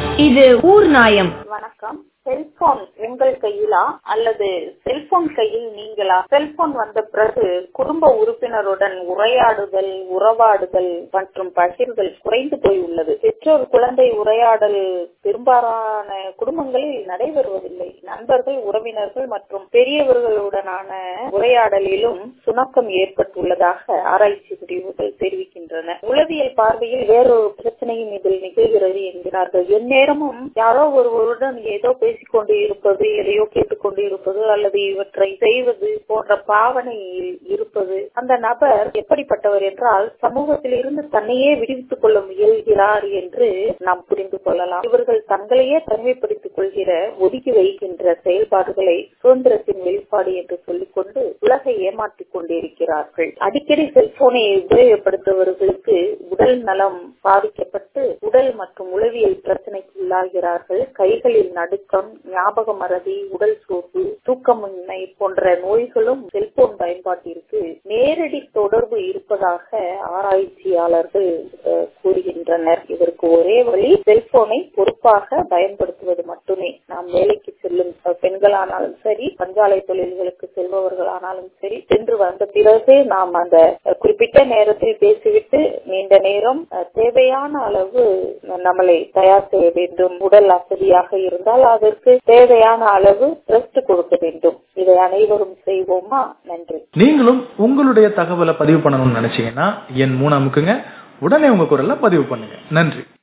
இது ஊர் நாயம் வணக்கம் செல்போன் உங்கள் கையிலா அல்லது செல்போன் கையில் நீங்களா செல்போன் வந்த பிறகு குடும்ப உறுப்பினருடன் உரையாடுதல் உறவாடுதல் மற்றும் பகிர்தல் குறைந்து போய் உள்ளது பெற்றோர் குழந்தை உரையாடல் பெரும்பாலான குடும்பங்களில் நடைபெறுவதில்லை நண்பர்கள் உறவினர்கள் மற்றும் பெரியவர்களுடனான உரையாடலிலும் சுணக்கம் ஏற்பட்டுள்ளதாக ஆராய்ச்சி முடிவுகள் தெரிவிக்கின்றன உளவியல் பார்வையில் வேறொரு பிரச்சனையும் இதில் நிகழ்கிறது என்கிறார்கள் எந்நேரமும் யாரோ ஒருவருடன் ஏதோ பேசிக் கொண்டு இருப்பது எதையோ கேட்டுக்கொண்டு இருப்பது அல்லது இவற்றை செய்வது போன்ற பாவனையில் இருப்பது அந்த நபர் எப்படிப்பட்டவர் என்றால் சமூகத்தில் இருந்து தன்னையே விடுவித்துக் கொள்ள முயல்கிறார் என்று நாம் புரிந்து கொள்ளலாம் இவர்கள் தங்களையே தனிமைப்படுத்திக் கொள்கிற ஒதுக்கி வைக்கின்ற செயல்பாடுகளை சுதந்திரத்தின் வெளிப்பாடு என்று சொல்லிக்கொண்டு உலகை ஏமாற்றிக் கொண்டிருக்கிறார்கள் அடிக்கடி செல்போனை உபயோகப்படுத்துபவர்களுக்கு உடல் நலம் பாதிக்கப்பட்டு உடல் மற்றும் உளவியல் பிரச்சனைக்கு உள்ளாகிறார்கள் கைகளில் நடுக்கம் ஞாபக மறதி உடல் சோர்வு தூக்கமின்மை போன்ற நோய்களும் செல்போன் பயன்பாட்டிற்கு நேரடி தொடர்பு இருப்பதாக ஆராய்ச்சியாளர்கள் கூறுகின்றனர் இதற்கு ஒரே வழி செல்போனை பொறுப்பாக பயன்படுத்துவது மட்டுமே நாம் வேலைக்கு செல்லும் பெண்களானாலும் சரி பஞ்சாலை தொழில்களுக்கு செல்பவர்களானாலும் சரி சென்று வந்த பிறகு நாம் அந்த குறிப்பிட்ட நேரத்தில் பேசிவிட்டு நீண்ட நேரம் தேவையான அளவு நம்மளை தயார் செய்ய வேண்டும் உடல் அசதியாக இருந்தால் அதற்கு தேவையான அளவு ரெஸ்ட் கொடுக்க வேண்டும் இதை அனைவரும் செய்வோமா நன்றி நீங்களும் உங்களுடைய தகவலை பதிவு பண்ணணும்னு நினைச்சீங்கன்னா என் மூணு அமுக்குங்க உடனே உங்க குரல்ல பதிவு பண்ணுங்க நன்றி